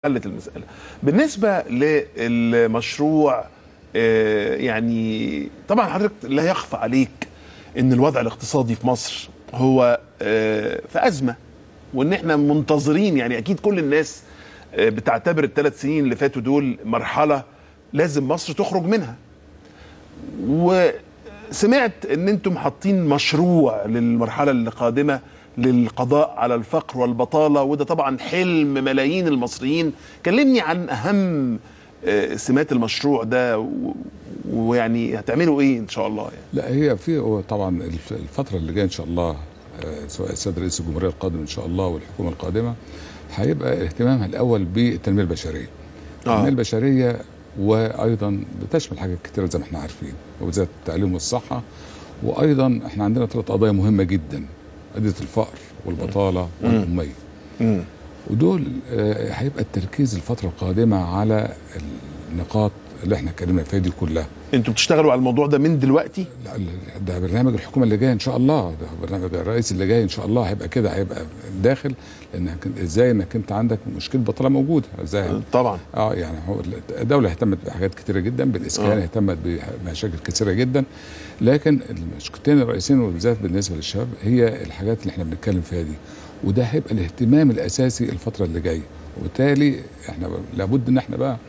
حلت المسألة بالنسبة للمشروع آه، يعني طبعا حضرتك لا يخفى عليك ان الوضع الاقتصادي في مصر هو آه، في أزمة وان احنا منتظرين يعني اكيد كل الناس آه، بتعتبر الثلاث سنين اللي فاتوا دول مرحلة لازم مصر تخرج منها وسمعت ان انتم حاطين مشروع للمرحلة اللي قادمة للقضاء على الفقر والبطالة وده طبعا حلم ملايين المصريين كلمني عن اهم آه، سمات المشروع ده و- ويعني هتعملوا ايه ان شاء الله يعني لا هي في هو طبعا الف- الفترة اللي جاية إن شاء الله آه، سواء السيد رئيس الجمهورية القادم إن شاء الله والحكومة القادمة هيبقى اهتمامها الأول بالتنمية البشرية. التنمية البشرية وأيضا بتشمل حاجات كتيرة زي ما احنا عارفين وبالذات التعليم والصحة وأيضا احنا عندنا ثلاث قضايا مهمة جدا قضية الفقر والبطالة والأمية. مم. ودول آه، هيبقى التركيز الفترة القادمة على النقاط اللي احنا اتكلمنا فيها دي كلها. انتوا بتشتغلوا على الموضوع ده من دلوقتي لا ال- ده برنامج الحكومه اللي جاي ان شاء الله ده برنامج الرئيس اللي جاي ان شاء الله هيبقى كده هيبقى داخل لانك ازاي انك انت عندك مشكله بطاله موجوده ازاي طبعا اه يعني هو الدوله اهتمت بحاجات كتيره جدا بالاسكان آه. اهتمت بمشاكل كتيره جدا لكن المشكلتين الرئيسيين وبالذات بالنسبه للشباب هي الحاجات اللي احنا بنتكلم فيها دي وده هيبقى الاهتمام الاساسي الفتره اللي جايه وبالتالي احنا ب- لابد ان احنا بقى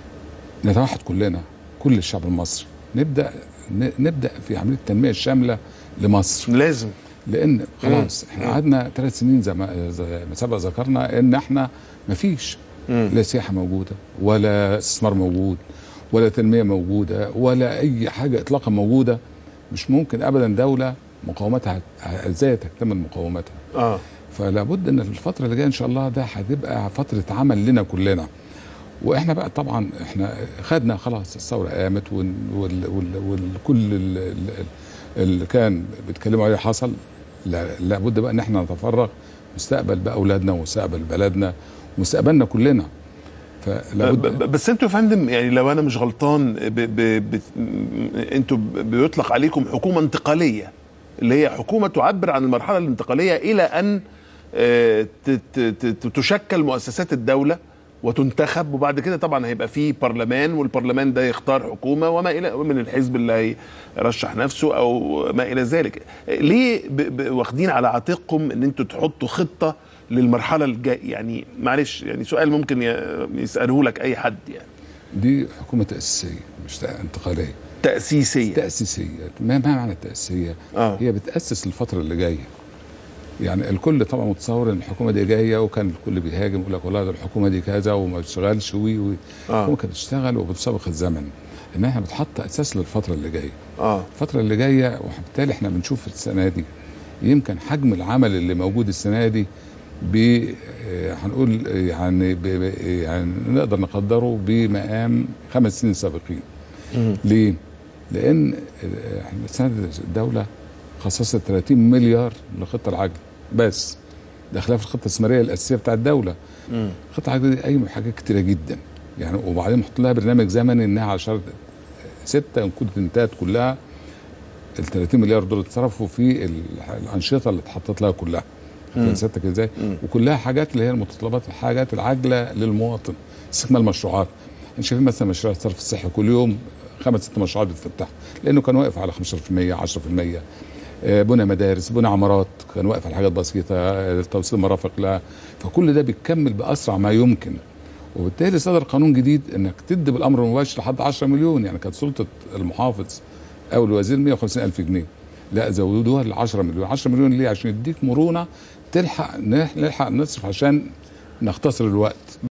نتوحد كلنا كل الشعب المصري نبدا ن- نبدا في عمليه التنميه الشامله لمصر لازم لان خلاص احنا مم. قعدنا ثلاث سنين زي ما زي ما سبق ذكرنا ان احنا ما فيش مم. لا سياحه موجوده ولا استثمار موجود ولا تنميه موجوده ولا اي حاجه اطلاقا موجوده مش ممكن ابدا دوله مقاومتها هت- ازاي تكتمل مقاومتها اه فلا بد ان في الفتره اللي جايه ان شاء الله ده هتبقى فتره عمل لنا كلنا واحنا بقى طبعا احنا خدنا خلاص الثوره قامت وكل وال وال وكل ال- ال- اللي كان بيتكلموا عليه حصل لا- لابد بقى ان احنا نتفرغ مستقبل بقى اولادنا ومستقبل بلدنا ومستقبلنا كلنا ب- فلابد ب- بس انتوا يا فندم يعني لو انا مش غلطان ب ب ب انتوا ب- بيطلق عليكم حكومه انتقاليه اللي هي حكومه تعبر عن المرحله الانتقاليه الى ان آه، ت- ت- ت- تشكل مؤسسات الدوله وتنتخب وبعد كده طبعا هيبقى في برلمان والبرلمان ده يختار حكومه وما الى من الحزب اللي هيرشح نفسه او ما الى ذلك ليه ب- ب- واخدين على عاتقكم ان انتوا تحطوا خطه للمرحله الجايه يعني معلش يعني سؤال ممكن ي- يساله لك اي حد يعني دي حكومه تاسيسيه مش انتقاليه تاسيسيه تاسيسيه ما ما معنى التاسيسيه اه هي بتاسس الفتره اللي جايه يعني الكل طبعا متصور ان الحكومه دي جايه وكان الكل بيهاجم يقول لك والله ده الحكومه دي كذا وما بتشتغلش وي وي اه الحكومه كانت بتشتغل وبتسابق الزمن انها بتحط اساس للفتره اللي جايه اه الفتره اللي جايه وبالتالي احنا بنشوف السنه دي يمكن حجم العمل اللي موجود السنه دي ب آه، هنقول آه، يعني ب- ب- يعني نقدر نقدره بمقام خمس سنين سابقين مم. ليه؟ لان آه، احنا السنه دي الدوله خصصت 30 مليار لخطه العجل بس ده خلاف الخطه الاستثماريه الاساسيه بتاع الدوله مم. الخطه العجل دي قايمه بحاجات كتيره جدا يعني وبعدين محط لها برنامج زمني انها على شرط ستة ان كنت انتهت كلها ال 30 مليار دول اتصرفوا في ال- الانشطه اللي اتحطت لها كلها مم. خدت سيادتك ازاي مم. وكلها حاجات اللي هي المتطلبات الحاجات العاجله للمواطن استكمال مشروعات احنا شايفين مثلا مشروع الصرف الصحي كل يوم خمس ست مشروعات بتفتح لانه كان واقف على 15% 10% آه، بنى مدارس بنى عمارات كان واقف على حاجات بسيطه آه، توصيل مرافق لها فكل ده بيكمل باسرع ما يمكن وبالتالي صدر قانون جديد انك تدي بالامر المباشر لحد 10 مليون يعني كانت سلطه المحافظ او الوزير 150 الف جنيه لا زودوها ل 10 مليون 10 مليون ليه عشان يديك مرونه تلحق نلحق نصرف عشان نختصر الوقت